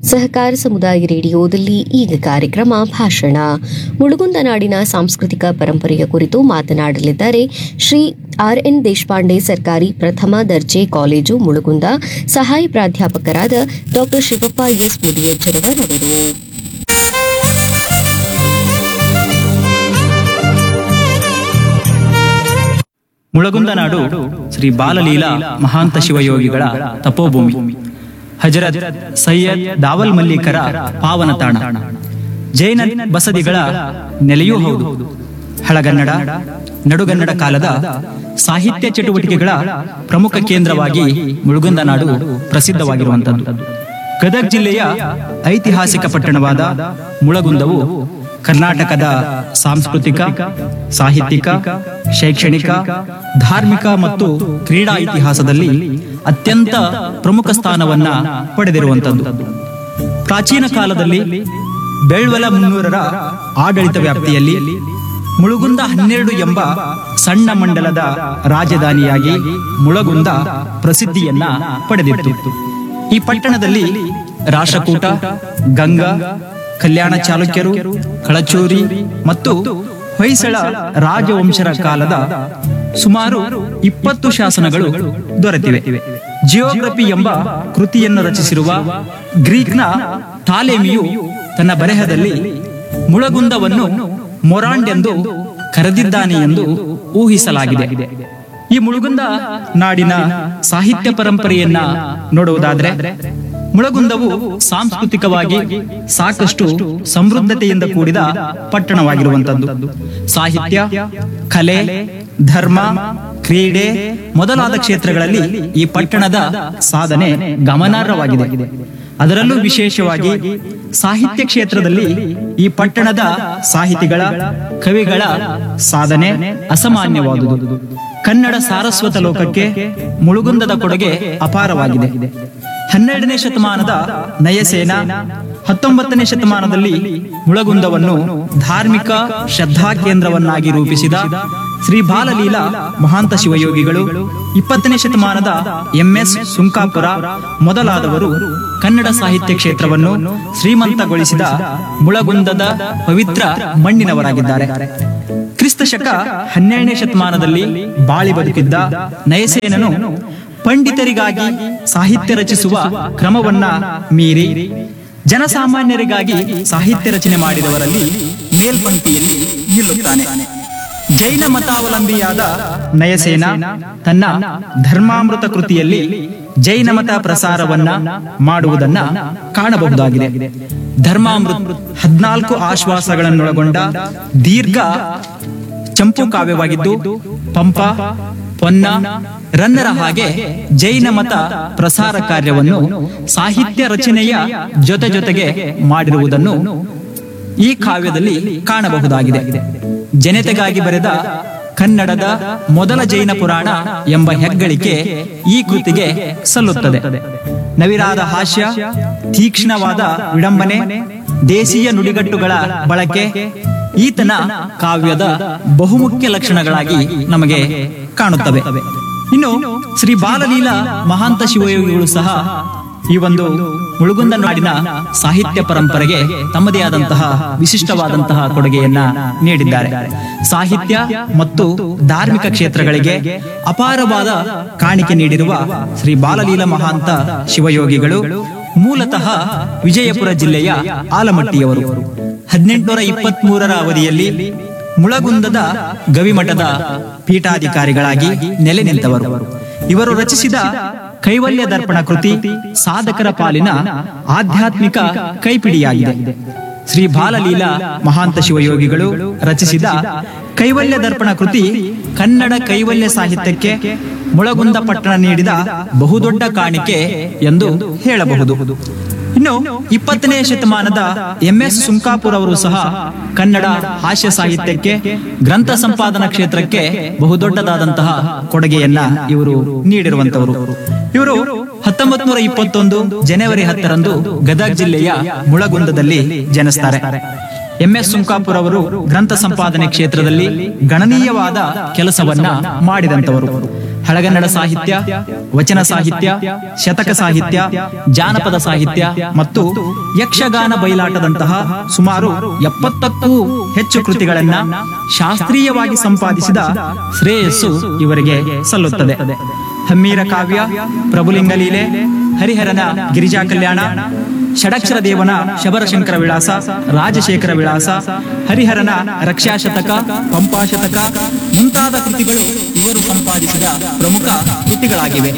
ಸಹಕಾರ ಸಮುದಾಯ ರೇಡಿಯೋದಲ್ಲಿ ಈಗ ಕಾರ್ಯಕ್ರಮ ಭಾಷಣ ಮುಳುಗುಂದ ನಾಡಿನ ಸಾಂಸ್ಕೃತಿಕ ಪರಂಪರೆಯ ಕುರಿತು ಮಾತನಾಡಲಿದ್ದಾರೆ ಶ್ರೀ ಆರ್ ಎನ್ ದೇಶಪಾಂಡೆ ಸರ್ಕಾರಿ ಪ್ರಥಮ ದರ್ಜೆ ಕಾಲೇಜು ಮುಳುಗುಂದ ಸಹಾಯ ಪ್ರಾಧ್ಯಾಪಕರಾದ ಡಾಕ್ಟರ್ ಶಿವಪ್ಪ ಎಸ್ ಮುಡಿಯಜ್ಜರವರವರು ಮುಳಗುಂದ ನಾಡು ಶ್ರೀ ಬಾಲಲೀಲಾ ಮಹಾಂತ ಶಿವಯೋಗಿಗಳ ತಪೋಭೂಮಿ ಹಜರತ್ ಸೈಯದ್ ದಾವಲ್ ಮಲ್ಲಿಕರ ಪಾವನ ತಾಣ ಜೈನ ಬಸದಿಗಳ ನೆಲೆಯೂ ಹೌದು ಹಳಗನ್ನಡ ನಡುಗನ್ನಡ ಕಾಲದ ಸಾಹಿತ್ಯ ಚಟುವಟಿಕೆಗಳ ಪ್ರಮುಖ ಕೇಂದ್ರವಾಗಿ ಮುಳುಗುಂದ ನಾಡು ಪ್ರಸಿದ್ಧವಾಗಿರುವಂತದ್ದು ಗದಗ ಜಿಲ್ಲೆಯ ಐತಿಹಾಸಿಕ ಪಟ್ಟಣವಾದ ಮುಳಗುಂದವು ಕರ್ನಾಟಕದ ಸಾಂಸ್ಕೃತಿಕ ಸಾಹಿತ್ಯಿಕ ಶೈಕ್ಷಣಿಕ ಧಾರ್ಮಿಕ ಮತ್ತು ಕ್ರೀಡಾ ಇತಿಹಾಸದಲ್ಲಿ ಅತ್ಯಂತ ಪ್ರಮುಖ ಸ್ಥಾನವನ್ನ ಪಡೆದಿರುವಂತದ್ದು ಪ್ರಾಚೀನ ಕಾಲದಲ್ಲಿ ಬೆಳ್ವಲ ಮುನ್ನೂರರ ಆಡಳಿತ ವ್ಯಾಪ್ತಿಯಲ್ಲಿ ಮುಳುಗುಂದ ಹನ್ನೆರಡು ಎಂಬ ಸಣ್ಣ ಮಂಡಲದ ರಾಜಧಾನಿಯಾಗಿ ಮುಳಗುಂದ ಪ್ರಸಿದ್ಧಿಯನ್ನ ಪಡೆದಿತ್ತು ಈ ಪಟ್ಟಣದಲ್ಲಿ ರಾಷ್ಟ್ರಕೂಟ ಗಂಗಾ ಕಲ್ಯಾಣ ಚಾಲುಕ್ಯರು ಕಳಚೂರಿ ಮತ್ತು ಹೊಯ್ಸಳ ರಾಜವಂಶರ ಕಾಲದ ಸುಮಾರು ಇಪ್ಪತ್ತು ಶಾಸನಗಳು ದೊರೆತಿವೆ ಜಿಯೋಗ್ರಫಿ ಎಂಬ ಕೃತಿಯನ್ನು ರಚಿಸಿರುವ ಗ್ರೀಕ್ನ ಟಾಲೆಮಿಯು ತನ್ನ ಬರೆಹದಲ್ಲಿ ಮುಳಗುಂದವನ್ನು ಮೊರಾಂಡ್ ಎಂದು ಕರೆದಿದ್ದಾನೆ ಎಂದು ಊಹಿಸಲಾಗಿದೆ ಈ ಮುಳುಗುಂದ ನಾಡಿನ ಸಾಹಿತ್ಯ ಪರಂಪರೆಯನ್ನ ನೋಡುವುದಾದ್ರೆ ಮುಳಗುಂದವು ಸಾಂಸ್ಕೃತಿಕವಾಗಿ ಸಾಕಷ್ಟು ಸಮೃದ್ಧತೆಯಿಂದ ಕೂಡಿದ ಪಟ್ಟಣವಾಗಿರುವಂತದ್ದು ಸಾಹಿತ್ಯ ಕಲೆ ಧರ್ಮ ಕ್ರೀಡೆ ಮೊದಲಾದ ಕ್ಷೇತ್ರಗಳಲ್ಲಿ ಈ ಪಟ್ಟಣದ ಸಾಧನೆ ಗಮನಾರ್ಹವಾಗಿದೆ ಅದರಲ್ಲೂ ವಿಶೇಷವಾಗಿ ಸಾಹಿತ್ಯ ಕ್ಷೇತ್ರದಲ್ಲಿ ಈ ಪಟ್ಟಣದ ಸಾಹಿತಿಗಳ ಕವಿಗಳ ಸಾಧನೆ ಅಸಾಮಾನ್ಯವಾದುದು ಕನ್ನಡ ಸಾರಸ್ವತ ಲೋಕಕ್ಕೆ ಮುಳುಗುಂದದ ಕೊಡುಗೆ ಅಪಾರವಾಗಿದೆ ಹನ್ನೆರಡನೇ ಶತಮಾನದ ನಯಸೇನ ಹತ್ತೊಂಬತ್ತನೇ ಶತಮಾನದಲ್ಲಿ ಮುಳಗುಂದವನ್ನು ಧಾರ್ಮಿಕ ಶ್ರದ್ಧಾ ಕೇಂದ್ರವನ್ನಾಗಿ ರೂಪಿಸಿದ ಶ್ರೀ ಬಾಲಲೀಲಾ ಮಹಾಂತ ಶಿವಯೋಗಿಗಳು ಇಪ್ಪತ್ತನೇ ಶತಮಾನದ ಎಂಎಸ್ ಸುಂಕಾಪುರ ಮೊದಲಾದವರು ಕನ್ನಡ ಸಾಹಿತ್ಯ ಕ್ಷೇತ್ರವನ್ನು ಶ್ರೀಮಂತಗೊಳಿಸಿದ ಮುಳಗುಂದದ ಪವಿತ್ರ ಮಣ್ಣಿನವರಾಗಿದ್ದಾರೆ ಕ್ರಿಸ್ತ ಶಕ ಹನ್ನೆರಡನೇ ಶತಮಾನದಲ್ಲಿ ಬಾಳಿ ಬದುಕಿದ್ದ ನಯಸೇನನು ಪಂಡಿತರಿಗಾಗಿ ಸಾಹಿತ್ಯ ರಚಿಸುವ ಕ್ರಮವನ್ನ ಮೀರಿ ಜನಸಾಮಾನ್ಯರಿಗಾಗಿ ಸಾಹಿತ್ಯ ರಚನೆ ಮಾಡಿದವರಲ್ಲಿ ಮೇಲ್ಪಂಕ್ತಿಯಲ್ಲಿ ನಿಲ್ಲುತ್ತಾನೆ ಜೈನ ಮತಾವಲಂಬಿಯಾದ ನಯಸೇನ ತನ್ನ ಧರ್ಮಾಮೃತ ಕೃತಿಯಲ್ಲಿ ಜೈನ ಮತ ಪ್ರಸಾರವನ್ನ ಮಾಡುವುದನ್ನ ಕಾಣಬಹುದಾಗಿದೆ ಧರ್ಮಾಮೃತ ಹದ್ನಾಲ್ಕು ಆಶ್ವಾಸಗಳನ್ನೊಳಗೊಂಡ ದೀರ್ಘ ಚಂಪು ಕಾವ್ಯವಾಗಿದ್ದು ಪಂಪ ಪೊನ್ನ ರನ್ನರ ಹಾಗೆ ಜೈನ ಮತ ಪ್ರಸಾರ ಕಾರ್ಯವನ್ನು ಸಾಹಿತ್ಯ ರಚನೆಯ ಜೊತೆ ಜೊತೆಗೆ ಮಾಡಿರುವುದನ್ನು ಈ ಕಾವ್ಯದಲ್ಲಿ ಕಾಣಬಹುದಾಗಿದೆ ಜನತೆಗಾಗಿ ಬರೆದ ಕನ್ನಡದ ಮೊದಲ ಜೈನ ಪುರಾಣ ಎಂಬ ಹೆಗ್ಗಳಿಕೆ ಈ ಕೃತಿಗೆ ಸಲ್ಲುತ್ತದೆ ನವಿರಾದ ಹಾಸ್ಯ ತೀಕ್ಷ್ಣವಾದ ವಿಡಂಬನೆ ದೇಶೀಯ ನುಡಿಗಟ್ಟುಗಳ ಬಳಕೆ ಈತನ ಕಾವ್ಯದ ಬಹುಮುಖ್ಯ ಲಕ್ಷಣಗಳಾಗಿ ನಮಗೆ ಕಾಣುತ್ತವೆ ಇನ್ನು ಶ್ರೀ ಬಾಲಲೀಲಾ ಮಹಾಂತ ಶಿವಯೋಗಿಗಳು ಸಹ ಈ ಒಂದು ಮುಳುಗುಂದ ನಾಡಿನ ಸಾಹಿತ್ಯ ಪರಂಪರೆಗೆ ತಮ್ಮದೇ ಆದಂತಹ ವಿಶಿಷ್ಟವಾದಂತಹ ಕೊಡುಗೆಯನ್ನ ನೀಡಿದ್ದಾರೆ ಸಾಹಿತ್ಯ ಮತ್ತು ಧಾರ್ಮಿಕ ಕ್ಷೇತ್ರಗಳಿಗೆ ಅಪಾರವಾದ ಕಾಣಿಕೆ ನೀಡಿರುವ ಶ್ರೀ ಬಾಲಲೀಲ ಮಹಾಂತ ಶಿವಯೋಗಿಗಳು ಮೂಲತಃ ವಿಜಯಪುರ ಜಿಲ್ಲೆಯ ಆಲಮಟ್ಟಿಯವರು ಹದಿನೆಂಟುನೂರ ಇಪ್ಪತ್ತ್ ಮೂರರ ಅವಧಿಯಲ್ಲಿ ಮುಳಗುಂದದ ಗವಿಮಠದ ಪೀಠಾಧಿಕಾರಿಗಳಾಗಿ ನೆಲೆ ನಿಂತವರು ಇವರು ರಚಿಸಿದ ಕೈವಲ್ಯ ದರ್ಪಣ ಕೃತಿ ಸಾಧಕರ ಪಾಲಿನ ಆಧ್ಯಾತ್ಮಿಕ ಕೈಪಿಡಿಯಾಗಿದೆ ಶ್ರೀ ಬಾಲಲೀಲಾ ಮಹಾಂತ ಶಿವಯೋಗಿಗಳು ರಚಿಸಿದ ಕೈವಲ್ಯ ದರ್ಪಣ ಕೃತಿ ಕನ್ನಡ ಕೈವಲ್ಯ ಸಾಹಿತ್ಯಕ್ಕೆ ಮುಳಗುಂದ ಪಟ್ಟಣ ನೀಡಿದ ಬಹುದೊಡ್ಡ ಕಾಣಿಕೆ ಎಂದು ಹೇಳಬಹುದು ಇನ್ನು ಇಪ್ಪತ್ತನೇ ಶತಮಾನದ ಎಂಎಸ್ ಸುಂಕಾಪುರ್ ಅವರು ಸಹ ಕನ್ನಡ ಹಾಸ್ಯ ಸಾಹಿತ್ಯಕ್ಕೆ ಗ್ರಂಥ ಸಂಪಾದನಾ ಕ್ಷೇತ್ರಕ್ಕೆ ಬಹುದೊಡ್ಡದಾದಂತಹ ಕೊಡುಗೆಯನ್ನ ಇವರು ನೀಡಿರುವಂತವರು ಇವರು ಹತ್ತೊಂಬತ್ ನೂರ ಇಪ್ಪತ್ತೊಂದು ಜನವರಿ ಹತ್ತರಂದು ಗದಗ ಜಿಲ್ಲೆಯ ಮುಳಗುಂದದಲ್ಲಿ ಜನಿಸ್ತಾರೆ ಎಂಎಸ್ ಸುಂಕಾಪುರ್ ಅವರು ಗ್ರಂಥ ಸಂಪಾದನೆ ಕ್ಷೇತ್ರದಲ್ಲಿ ಗಣನೀಯವಾದ ಕೆಲಸವನ್ನ ಮಾಡಿದಂತವರು ಹಳಗನ್ನಡ ಸಾಹಿತ್ಯ ವಚನ ಸಾಹಿತ್ಯ ಶತಕ ಸಾಹಿತ್ಯ ಜಾನಪದ ಸಾಹಿತ್ಯ ಮತ್ತು ಯಕ್ಷಗಾನ ಬಯಲಾಟದಂತಹ ಸುಮಾರು ಎಪ್ಪತ್ತಕ್ಕೂ ಹೆಚ್ಚು ಕೃತಿಗಳನ್ನ ಶಾಸ್ತ್ರೀಯವಾಗಿ ಸಂಪಾದಿಸಿದ ಶ್ರೇಯಸ್ಸು ಇವರಿಗೆ ಸಲ್ಲುತ್ತದೆ ಹಮ್ಮೀರ ಕಾವ್ಯ ಪ್ರಭುಲಿಂಗ ಲೀಲೆ ಹರಿಹರನ ಗಿರಿಜಾ ಕಲ್ಯಾಣ ಷಡಕ್ಷರ ದೇವನ ಶಬರಶಂಕರ ವಿಳಾಸ ರಾಜಶೇಖರ ವಿಳಾಸ ಹರಿಹರನ ರಕ್ಷಾಶತಕ ಪಂಪಾಶತಕ ಮುಂತಾದ ಕೃತಿಗಳು ಇವರು ಸಂಪಾದಿಸಿದ ಪ್ರಮುಖ ಕೃತಿಗಳಾಗಿವೆ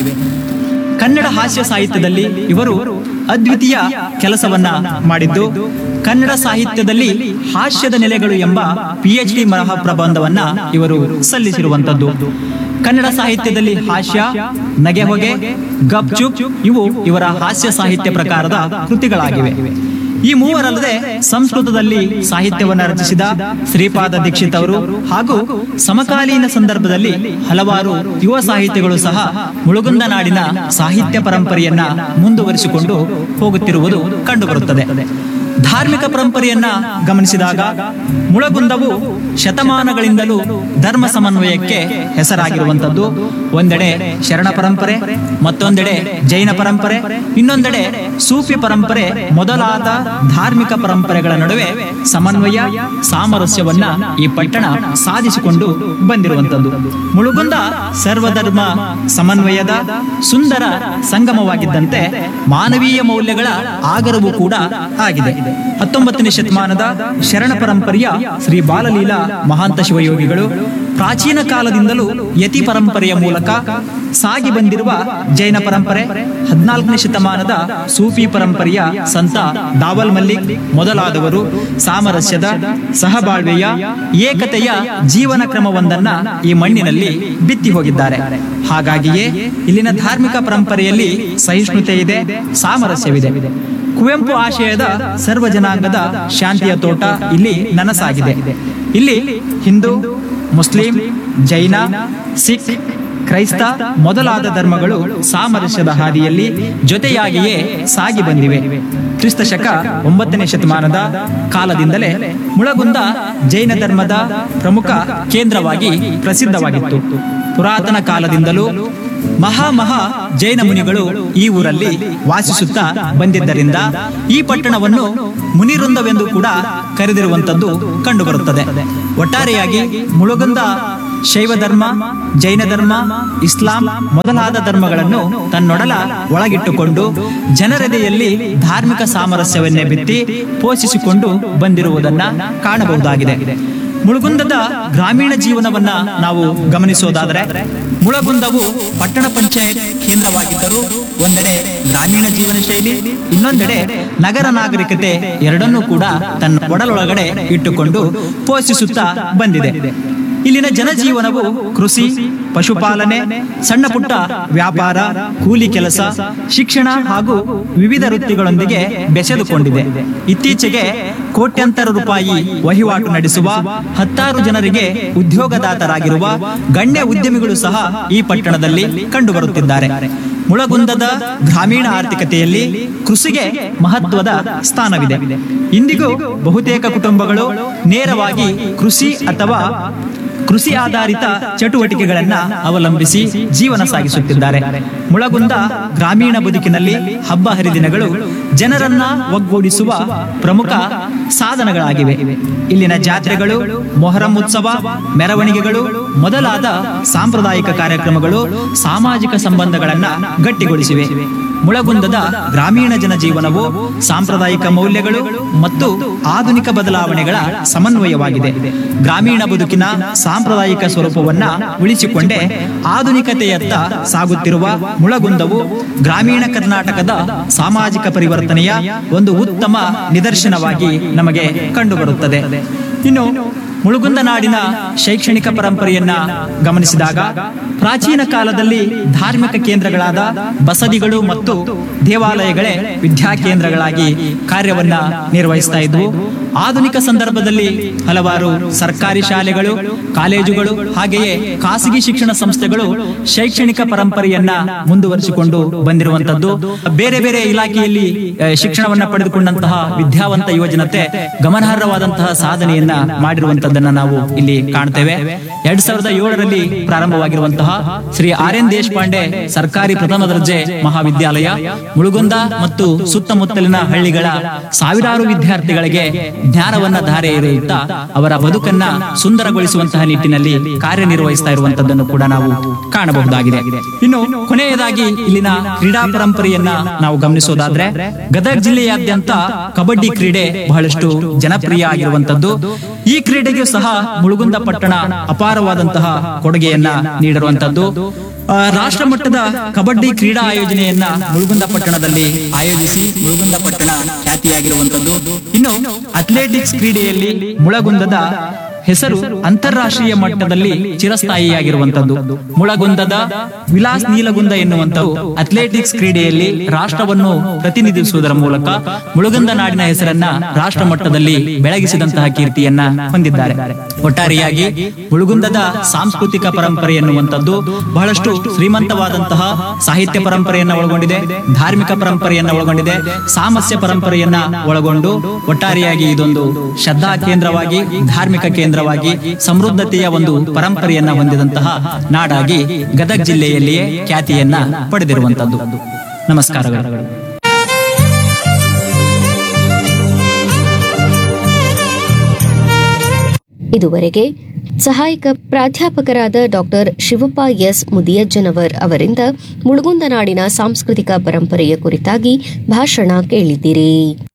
ಕನ್ನಡ ಹಾಸ್ಯ ಸಾಹಿತ್ಯದಲ್ಲಿ ಇವರು ಅದ್ವಿತೀಯ ಕೆಲಸವನ್ನ ಮಾಡಿದ್ದು ಕನ್ನಡ ಸಾಹಿತ್ಯದಲ್ಲಿ ಹಾಸ್ಯದ ನೆಲೆಗಳು ಎಂಬ ಪಿಎಚ್ ಡಿ ಮರಹ ಪ್ರಬಂಧವನ್ನ ಇವರು ಸಲ್ಲಿಸಿರುವಂತದ್ದು ಕನ್ನಡ ಸಾಹಿತ್ಯದಲ್ಲಿ ಹಾಸ್ಯ ನಗೆ ಹೊಗೆ ಗಪ್ ಚುಪ್ ಇವು ಇವರ ಹಾಸ್ಯ ಸಾಹಿತ್ಯ ಪ್ರಕಾರದ ಕೃತಿಗಳಾಗಿವೆ ಈ ಮೂವರಲ್ಲದೆ ಸಂಸ್ಕೃತದಲ್ಲಿ ಸಾಹಿತ್ಯವನ್ನು ರಚಿಸಿದ ಶ್ರೀಪಾದ ದೀಕ್ಷಿತ್ ಅವರು ಹಾಗೂ ಸಮಕಾಲೀನ ಸಂದರ್ಭದಲ್ಲಿ ಹಲವಾರು ಯುವ ಸಾಹಿತ್ಯಗಳು ಸಹ ಮುಳುಗುಂದ ನಾಡಿನ ಸಾಹಿತ್ಯ ಪರಂಪರೆಯನ್ನ ಮುಂದುವರಿಸಿಕೊಂಡು ಹೋಗುತ್ತಿರುವುದು ಕಂಡುಬರುತ್ತದೆ ಧಾರ್ಮಿಕ ಪರಂಪರೆಯನ್ನ ಗಮನಿಸಿದಾಗ ಮುಳಗುಂದವು ಶತಮಾನಗಳಿಂದಲೂ ಧರ್ಮ ಸಮನ್ವಯಕ್ಕೆ ಹೆಸರಾಗಿರುವಂತದ್ದು ಒಂದೆಡೆ ಶರಣ ಪರಂಪರೆ ಮತ್ತೊಂದೆಡೆ ಜೈನ ಪರಂಪರೆ ಇನ್ನೊಂದೆಡೆ ಸೂಫಿ ಪರಂಪರೆ ಮೊದಲಾದ ಧಾರ್ಮಿಕ ಪರಂಪರೆಗಳ ನಡುವೆ ಸಮನ್ವಯ ಸಾಮರಸ್ಯವನ್ನ ಈ ಪಟ್ಟಣ ಸಾಧಿಸಿಕೊಂಡು ಬಂದಿರುವಂತದ್ದು ಮುಳುಗುಂದ ಸರ್ವಧರ್ಮ ಸಮನ್ವಯದ ಸುಂದರ ಸಂಗಮವಾಗಿದ್ದಂತೆ ಮಾನವೀಯ ಮೌಲ್ಯಗಳ ಆಗರವು ಕೂಡ ಆಗಿದೆ ಹತ್ತೊಂಬತ್ತನೇ ಶತಮಾನದ ಶರಣ ಪರಂಪರೆಯ ಶ್ರೀ ಬಾಲಲೀಲಾ ಮಹಾಂತ ಶಿವಯೋಗಿಗಳು ಪ್ರಾಚೀನ ಕಾಲದಿಂದಲೂ ಯತಿ ಪರಂಪರೆಯ ಮೂಲಕ ಸಾಗಿ ಬಂದಿರುವ ಜೈನ ಪರಂಪರೆ ಹದಿನಾಲ್ಕನೇ ಶತಮಾನದ ಸೂಫಿ ಪರಂಪರೆಯ ಸಂತ ದಾವಲ್ ಮಲ್ಲಿಕ್ ಮೊದಲಾದವರು ಸಾಮರಸ್ಯದ ಸಹಬಾಳ್ವೆಯ ಏಕತೆಯ ಜೀವನ ಕ್ರಮವೊಂದನ್ನ ಈ ಮಣ್ಣಿನಲ್ಲಿ ಬಿತ್ತಿ ಹೋಗಿದ್ದಾರೆ ಹಾಗಾಗಿಯೇ ಇಲ್ಲಿನ ಧಾರ್ಮಿಕ ಪರಂಪರೆಯಲ್ಲಿ ಸಹಿಷ್ಣುತೆ ಇದೆ ಸಾಮರಸ್ಯವಿದೆ ಕುವೆಂಪು ಆಶಯದ ಸರ್ವ ಜನಾಂಗದ ಶಾಂತಿಯ ತೋಟ ಇಲ್ಲಿ ನನಸಾಗಿದೆ ಇಲ್ಲಿ ಹಿಂದೂ ಮುಸ್ಲಿಂ ಜೈನ ಸಿಖ್ ಕ್ರೈಸ್ತ ಮೊದಲಾದ ಧರ್ಮಗಳು ಸಾಮರಸ್ಯದ ಹಾದಿಯಲ್ಲಿ ಜೊತೆಯಾಗಿಯೇ ಸಾಗಿ ಬಂದಿವೆ ಕ್ರಿಸ್ತ ಶಕ ಒಂಬತ್ತನೇ ಶತಮಾನದ ಕಾಲದಿಂದಲೇ ಮುಳಗುಂದ ಜೈನ ಧರ್ಮದ ಪ್ರಮುಖ ಕೇಂದ್ರವಾಗಿ ಪ್ರಸಿದ್ಧವಾಗಿತ್ತು ಪುರಾತನ ಕಾಲದಿಂದಲೂ ಮಹಾ ಮಹಾ ಜೈನ ಮುನಿಗಳು ಈ ಊರಲ್ಲಿ ವಾಸಿಸುತ್ತಾ ಬಂದಿದ್ದರಿಂದ ಈ ಪಟ್ಟಣವನ್ನು ಮುನಿವೃಂದವೆಂದು ಕೂಡ ಕರೆದಿರುವಂತದ್ದು ಕಂಡುಬರುತ್ತದೆ ಒಟ್ಟಾರೆಯಾಗಿ ಮುಳುಗುಂದ ಶೈವ ಧರ್ಮ ಜೈನ ಧರ್ಮ ಇಸ್ಲಾಂ ಮೊದಲಾದ ಧರ್ಮಗಳನ್ನು ತನ್ನೊಡಲ ಒಳಗಿಟ್ಟುಕೊಂಡು ಜನರೆದೆಯಲ್ಲಿ ಧಾರ್ಮಿಕ ಸಾಮರಸ್ಯವನ್ನೇ ಬಿತ್ತಿ ಪೋಷಿಸಿಕೊಂಡು ಬಂದಿರುವುದನ್ನ ಕಾಣಬಹುದಾಗಿದೆ ಮುಳುಗುಂದದ ಗ್ರಾಮೀಣ ಜೀವನವನ್ನ ನಾವು ಗಮನಿಸೋದಾದರೆ ಮುಳಗುಂದವು ಪಟ್ಟಣ ಪಂಚಾಯತ್ ಕೇಂದ್ರವಾಗಿದ್ದರೂ ಒಂದೆಡೆ ಗ್ರಾಮೀಣ ಜೀವನ ಶೈಲಿ ಇನ್ನೊಂದೆಡೆ ನಗರ ನಾಗರಿಕತೆ ಎರಡನ್ನೂ ಕೂಡ ತನ್ನ ಒಡಲೊಳಗಡೆ ಇಟ್ಟುಕೊಂಡು ಪೋಷಿಸುತ್ತಾ ಬಂದಿದೆ ಇಲ್ಲಿನ ಜನಜೀವನವು ಕೃಷಿ ಪಶುಪಾಲನೆ ಸಣ್ಣ ಪುಟ್ಟ ವ್ಯಾಪಾರ ಕೂಲಿ ಕೆಲಸ ಶಿಕ್ಷಣ ಹಾಗೂ ವಿವಿಧ ವೃತ್ತಿಗಳೊಂದಿಗೆ ಬೆಸೆದುಕೊಂಡಿದೆ ಇತ್ತೀಚೆಗೆ ಕೋಟ್ಯಂತರ ರೂಪಾಯಿ ವಹಿವಾಟು ನಡೆಸುವ ಹತ್ತಾರು ಜನರಿಗೆ ಉದ್ಯೋಗದಾತರಾಗಿರುವ ಗಣ್ಯ ಉದ್ಯಮಿಗಳು ಸಹ ಈ ಪಟ್ಟಣದಲ್ಲಿ ಕಂಡುಬರುತ್ತಿದ್ದಾರೆ ಮುಳಗುಂದದ ಗ್ರಾಮೀಣ ಆರ್ಥಿಕತೆಯಲ್ಲಿ ಕೃಷಿಗೆ ಮಹತ್ವದ ಸ್ಥಾನವಿದೆ ಇಂದಿಗೂ ಬಹುತೇಕ ಕುಟುಂಬಗಳು ನೇರವಾಗಿ ಕೃಷಿ ಅಥವಾ ಕೃಷಿ ಆಧಾರಿತ ಚಟುವಟಿಕೆಗಳನ್ನ ಅವಲಂಬಿಸಿ ಜೀವನ ಸಾಗಿಸುತ್ತಿದ್ದಾರೆ ಮುಳಗುಂದ ಗ್ರಾಮೀಣ ಬದುಕಿನಲ್ಲಿ ಹಬ್ಬ ಹರಿದಿನಗಳು ಜನರನ್ನ ಒಗ್ಗೂಡಿಸುವ ಪ್ರಮುಖ ಸಾಧನಗಳಾಗಿವೆ ಇಲ್ಲಿನ ಜಾತ್ರೆಗಳು ಮೊಹರಂ ಉತ್ಸವ ಮೆರವಣಿಗೆಗಳು ಮೊದಲಾದ ಸಾಂಪ್ರದಾಯಿಕ ಕಾರ್ಯಕ್ರಮಗಳು ಸಾಮಾಜಿಕ ಸಂಬಂಧಗಳನ್ನ ಗಟ್ಟಿಗೊಳಿಸಿವೆ ಮುಳಗುಂದದ ಗ್ರಾಮೀಣ ಜನಜೀವನವು ಸಾಂಪ್ರದಾಯಿಕ ಮೌಲ್ಯಗಳು ಮತ್ತು ಆಧುನಿಕ ಬದಲಾವಣೆಗಳ ಸಮನ್ವಯವಾಗಿದೆ ಗ್ರಾಮೀಣ ಬದುಕಿನ ಸಾಂಪ್ರದಾಯಿಕ ಸ್ವರೂಪವನ್ನ ಉಳಿಸಿಕೊಂಡೇ ಆಧುನಿಕತೆಯತ್ತ ಸಾಗುತ್ತಿರುವ ಮುಳಗುಂದವು ಗ್ರಾಮೀಣ ಕರ್ನಾಟಕದ ಸಾಮಾಜಿಕ ಪರಿವರ್ತನೆಯ ಒಂದು ಉತ್ತಮ ನಿದರ್ಶನವಾಗಿ ನಮಗೆ ಕಂಡುಬರುತ್ತದೆ ಇನ್ನು ಮುಳುಗುಂದ ನಾಡಿನ ಶೈಕ್ಷಣಿಕ ಪರಂಪರೆಯನ್ನ ಗಮನಿಸಿದಾಗ ಪ್ರಾಚೀನ ಕಾಲದಲ್ಲಿ ಧಾರ್ಮಿಕ ಕೇಂದ್ರಗಳಾದ ಬಸದಿಗಳು ಮತ್ತು ದೇವಾಲಯಗಳೇ ವಿದ್ಯಾಕೇಂದ್ರಗಳಾಗಿ ಕಾರ್ಯವನ್ನ ನಿರ್ವಹಿಸ್ತಾ ಇದ್ವು ಆಧುನಿಕ ಸಂದರ್ಭದಲ್ಲಿ ಹಲವಾರು ಸರ್ಕಾರಿ ಶಾಲೆಗಳು ಕಾಲೇಜುಗಳು ಹಾಗೆಯೇ ಖಾಸಗಿ ಶಿಕ್ಷಣ ಸಂಸ್ಥೆಗಳು ಶೈಕ್ಷಣಿಕ ಪರಂಪರೆಯನ್ನ ಮುಂದುವರಿಸಿಕೊಂಡು ಬಂದಿರುವಂತದ್ದು ಬೇರೆ ಬೇರೆ ಇಲಾಖೆಯಲ್ಲಿ ಆ, ಶಿಕ್ಷಣವನ್ನ ಪಡೆದುಕೊಂಡಂತಹ ವಿದ್ಯಾವಂತ ಯುವಜನತೆ ಗಮನಾರ್ಹವಾದಂತಹ ಸಾಧನೆಯನ್ನ ಮಾಡಿರುವಂತದ್ದನ್ನ ನಾವು ಇಲ್ಲಿ ಕಾಣ್ತೇವೆ ಎರಡ್ ಸಾವಿರದ ಏಳರಲ್ಲಿ ಪ್ರಾರಂಭವಾಗಿರುವಂತಹ ಶ್ರೀ ಆರ್ ಎನ್ ದೇಶಪಾಂಡೆ ಸರ್ಕಾರಿ ಪ್ರಥಮ ದರ್ಜೆ ಮಹಾವಿದ್ಯಾಲಯ ಮುಳುಗುಂದ ಮತ್ತು ಸುತ್ತಮುತ್ತಲಿನ ಹಳ್ಳಿಗಳ ಸಾವಿರಾರು ವಿದ್ಯಾರ್ಥಿಗಳಿಗೆ ಜ್ಞಾನವನ್ನ ಧಾರೆ ಎರೆಯುತ್ತಾ ಅವರ ಬದುಕನ್ನ ಸುಂದರಗೊಳಿಸುವಂತಹ ನಿಟ್ಟಿನಲ್ಲಿ ಕಾರ್ಯನಿರ್ವಹಿಸ್ತಾ ಇರುವಂತದ್ದನ್ನು ಕೂಡ ನಾವು ಕಾಣಬಹುದಾಗಿದೆ ಇನ್ನು ಕೊನೆಯದಾಗಿ ಇಲ್ಲಿನ ಕ್ರೀಡಾ ಪರಂಪರೆಯನ್ನ ನಾವು ಗಮನಿಸೋದಾದ್ರೆ ಗದಗ ಜಿಲ್ಲೆಯಾದ್ಯಂತ ಕಬಡ್ಡಿ ಕ್ರೀಡೆ ಬಹಳಷ್ಟು ಜನಪ್ರಿಯ ಆಗಿರುವಂತದ್ದು ಈ ಕ್ರೀಡೆಗೆ ಸಹ ಮುಳುಗುಂದ ಪಟ್ಟಣ ಅಪಾರವಾದಂತಹ ಕೊಡುಗೆಯನ್ನ ನೀಡಿರುವಂತದ್ದು ಆ, ರಾಷ್ಟ್ರ ಮಟ್ಟದ ಕಬಡ್ಡಿ ಕ್ರೀಡಾ ಆಯೋಜನೆಯನ್ನ ಮುಳುಗುಂದ ಪಟ್ಟಣದಲ್ಲಿ ಆಯೋಜಿಸಿ ಮುಳುಗುಂದ ಪಟ್ಟಣ ಖ್ಯಾತಿಯಾಗಿರುವಂತದ್ದು ಇನ್ನು ಅಥ್ಲೆಟಿಕ್ಸ್ ಕ್ರೀಡೆಯಲ್ಲಿ ಮುಳಗುಂದದ ಹೆಸರು ಅಂತಾರಾಷ್ಟ್ರೀಯ ಮಟ್ಟದಲ್ಲಿ ಚಿರಸ್ಥಾಯಿಯಾಗಿರುವಂತದ್ದು ಮುಳಗುಂದದ ವಿಲಾಸ್ ನೀಲಗುಂದ ಎನ್ನುವಂತವು ಅಥ್ಲೆಟಿಕ್ಸ್ ಕ್ರೀಡೆಯಲ್ಲಿ ರಾಷ್ಟ್ರವನ್ನು ಪ್ರತಿನಿಧಿಸುವುದರ ಮೂಲಕ ಮುಳುಗುಂದ ನಾಡಿನ ಹೆಸರನ್ನ ರಾಷ್ಟ್ರ ಮಟ್ಟದಲ್ಲಿ ಬೆಳಗಿಸಿದಂತಹ ಕೀರ್ತಿಯನ್ನ ಹೊಂದಿದ್ದಾರೆ ಒಟ್ಟಾರೆಯಾಗಿ ಮುಳುಗುಂದದ ಸಾಂಸ್ಕೃತಿಕ ಪರಂಪರೆ ಎನ್ನುವಂಥದ್ದು ಬಹಳಷ್ಟು ಶ್ರೀಮಂತವಾದಂತಹ ಸಾಹಿತ್ಯ ಪರಂಪರೆಯನ್ನ ಒಳಗೊಂಡಿದೆ ಧಾರ್ಮಿಕ ಪರಂಪರೆಯನ್ನ ಒಳಗೊಂಡಿದೆ ಸಾಮಸ್ಯ ಪರಂಪರೆಯನ್ನ ಒಳಗೊಂಡು ಒಟ್ಟಾರೆಯಾಗಿ ಇದೊಂದು ಶ್ರದ್ಧಾ ಕೇಂದ್ರವಾಗಿ ಧಾರ್ಮಿಕ ಕೇಂದ್ರವಾಗಿ ಸಮೃದ್ಧತೆಯ ಒಂದು ಪರಂಪರೆಯನ್ನ ಹೊಂದಿದಂತಹ ನಾಡಾಗಿ ಗದಗ ಜಿಲ್ಲೆಯಲ್ಲಿಯೇ ಖ್ಯಾತಿಯನ್ನ ಪಡೆದಿರುವಂತದ್ದು ನಮಸ್ಕಾರಗಳು ಇದುವರೆಗೆ ಸಹಾಯಕ ಪ್ರಾಧ್ಯಾಪಕರಾದ ಡಾಕ್ಟರ್ ಶಿವಪ್ಪ ಎಸ್ ಮುದಿಯಜ್ಜನವರ್ ಅವರಿಂದ ಮುಳುಗುಂದ ನಾಡಿನ ಸಾಂಸ್ಕೃತಿಕ ಪರಂಪರೆಯ ಕುರಿತಾಗಿ ಭಾಷಣ ಕೇಳಿದ್ದೀರಿ